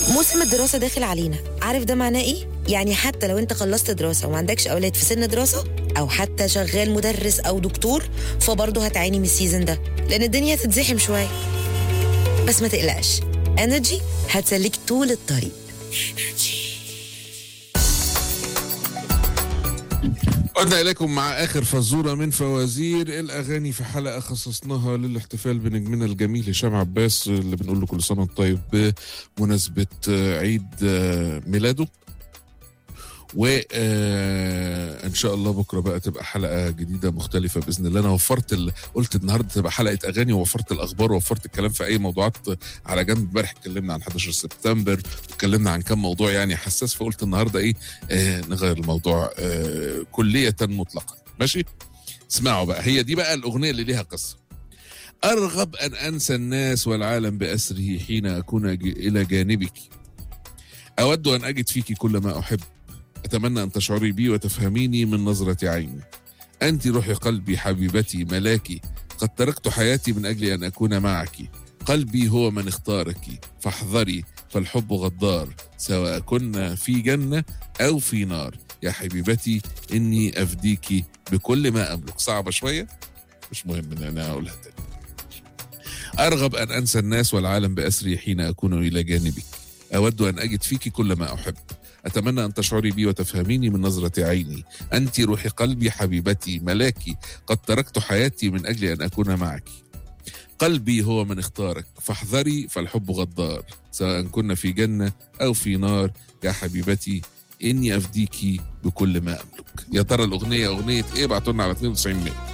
موسم الدراسة داخل علينا عارف ده معناه ايه؟ يعني حتى لو انت خلصت دراسة وما عندكش أولاد في سن دراسة أو حتى شغال مدرس أو دكتور فبرضه هتعاني من السيزون ده لأن الدنيا هتتزحم شوية بس ما تقلقش انرجي هتسليك طول الطريق عدنا إليكم مع آخر فزورة من فوازير الأغاني في حلقة خصصناها للاحتفال بنجمنا الجميل هشام عباس اللي بنقول له كل سنة وانت طيب بمناسبة عيد ميلاده وان شاء الله بكره بقى تبقى حلقه جديده مختلفه باذن الله انا وفرت ال... قلت النهارده تبقى حلقه اغاني ووفرت الاخبار ووفرت الكلام في اي موضوعات على جنب امبارح اتكلمنا عن 11 سبتمبر واتكلمنا عن كم موضوع يعني حساس فقلت النهارده ايه آه نغير الموضوع آه كليه مطلقا ماشي اسمعوا بقى هي دي بقى الاغنيه اللي ليها قصه ارغب ان انسى الناس والعالم باسره حين اكون ج... الى جانبك اود ان اجد فيك كل ما احب أتمنى أن تشعري بي وتفهميني من نظرة عيني أنت روح قلبي حبيبتي ملاكي قد تركت حياتي من أجل أن أكون معك قلبي هو من اختارك فاحذري فالحب غدار سواء كنا في جنة أو في نار يا حبيبتي إني أفديك بكل ما أملك صعبة شوية مش مهم إن أنا أقولها تاني أرغب أن أنسى الناس والعالم بأسري حين أكون إلى جانبك أود أن أجد فيك كل ما أحب أتمنى أن تشعري بي وتفهميني من نظرة عيني أنت روح قلبي حبيبتي ملاكي قد تركت حياتي من أجل أن أكون معك قلبي هو من اختارك فاحذري فالحب غدار سواء كنا في جنة أو في نار يا حبيبتي إني أفديك بكل ما أملك يا ترى الأغنية أغنية إيه بعتولنا على 92 ميل